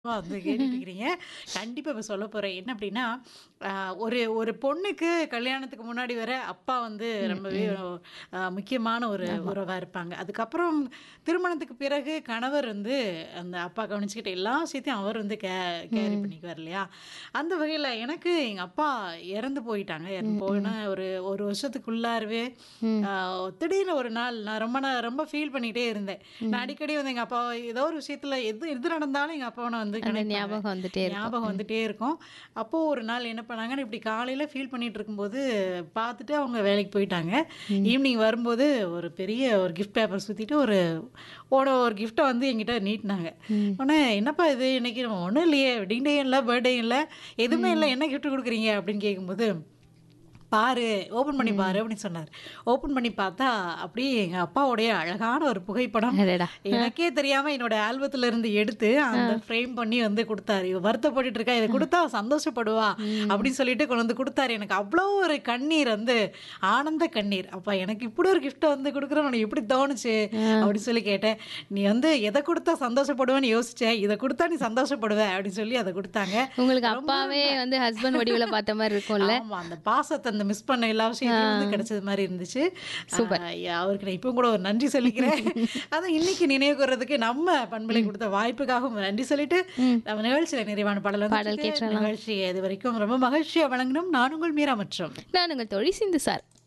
வந்து கேட்டுட்டு இருக்கிறீங்க. கண்டிப்பா இப்ப சொல்லப் போறேன். என்ன அப்டின்னா, அ ஒரு ஒரு பொண்ணுக்கு கல்யாணத்துக்கு முன்னாடி வர அப்பா வந்து ம், ரொம்பவே ம். அ முக்கியமான ஒரு ஆமா. உறவா இருப்பாங்க. அதுக்கப்புறம் திருமணத்துக்கு பிறகு கணவர் வந்து அந்த அப்பா கவனிச்சுக்கிட்ட எல்லா விஷயத்தையும் அவர் வந்து கே கேரி ம். பண்ணிக்குவார் இல்லையா? அந்த வகையில எனக்கு எங்க அப்பா இறந்து போயிட்டாங்க. இறந்து ம், போன ம். ஒரு 1 வருஷத்துக்குள்ளாரவே ம். அ திடீர்னு ஒரு நாள் நான் ரொம்ப நா ரொம்ப ஃபீல் பண்ணிட்டே இருந்தேன். நான் ம். அடிக்கடி வந்து எங்க அப்பா ஏதோ ஒரு விஷயத்துல எது எது நடந்தாலும் எங்க அப்பாவ நான் வந்து அந்த கனெக்ட் பண்ணுவேன். ஞாபகம் வந்துட்டே இருக்கும். ஞாபகம் ம். வந்துட்டே இருக்கும். அப்போ ஒரு நாள் என்ன பண்ணாங்கன்னு இப்டி காலையில ஃபீல் பண்ணிட்டு இருக்கும்போது பார்த்துட்டு அவங்க வேலைக்கு போயிட்டாங்க. ம். ஈவினிங் வரும்போது ஒரு பெரிய ஒரு கிஃப்ட் பேப்பர் சுத்திட்டு ஒரு ஓட ஒரு கிஃப்ட்ட வந்து என்கிட்ட நீட்டுனாங்க. ம். உடனே என்னப்பா இது இன்னைக்கு ஒண்ணும் இல்லையே வெட்டிங் டேயும் இல்ல, பர்த்டேயும் இல்ல. எதுவுமே இல்ல. ம். என்ன கிஃப்ட் குடுக்குறீங்க? அப்படின்னு கேட்கும்போது, பாரு ஓப்பன் பண்ணி பாரு ம். அப்படின்னு சொன்னாரு. ஓப்பன் பண்ணி பார்த்தா அப்படியே எங்க அப்பாவுடைய அழகான ஒரு புகைப்படம். அடடா! அ. எனக்கே தெரியாம என்னோட ஆல்பத்துல இருந்து எடுத்து அந்த ஆ. ஃப்ரேம் பண்ணி வந்து குடுத்தாரு. இவ வருத்தப்பட்டுட்டு இருக்கா. இத அ. குடுத்தா அவ சந்தோஷப்படுவா ம். அப்படின்னு சொல்லிட்டு கொண்டு வந்து குடுத்தாரு. எனக்கு அவ்ளோ ஒரு கண்ணீர் வந்து ஆனந்த கண்ணீர். அப்பா எனக்கு இப்படி ஒரு கிஃப்ட்ட வந்து குடுக்குறேன்னு உனக்கு எப்படி தோணுச்சு? ஆ. அப்படின்னு சொல்லி கேட்டேன். நீ வந்து எத குடுத்தா சந்தோஷப்படுவேன்னு யோசிச்சேன். இத குடுத்தா நீ சந்தோஷப்படுவ அப்படின்னு சொல்லி அத குடுத்தாங்க. உங்களுக்கு ரொம்ப அப்பாவே ரொம்ப வந்து ஹஸ்பண்ட் வடிவுல பார்த்த மாரி இருக்கும்ல? ஆமா. அந்த பாசத்த அந்த மிஸ் பண்ண எல்லா ஆ. விஷயத்தையும் வந்து கிடைச்சது மாரி இருந்துச்சு. அ சூப்பர். அவருக்கு நான் இப்பவும் கூட ஒரு நன்றி சொல்லிக்கிறேன். அதான் இன்னைக்கு நினைவு கூர்றதுக்கு நம்ம பண்பலை ம். குடுத்த வாய்ப்புக்காகவும் நன்றி சொல்லிட்டு, ம். நம்ம நிகழ்ச்சியில நிறைவான பாடல் வந்துட்டு பாடல் இருக்கு. கேட்றலாம். நிகழ்ச்சிய இதுவரைக்கும் ரொம்ப மகிழ்ச்சியா வழங்கினோம். நான் உங்கள் மீரா மற்றும் நான் உங்கள் தோழி சிந்து சார்.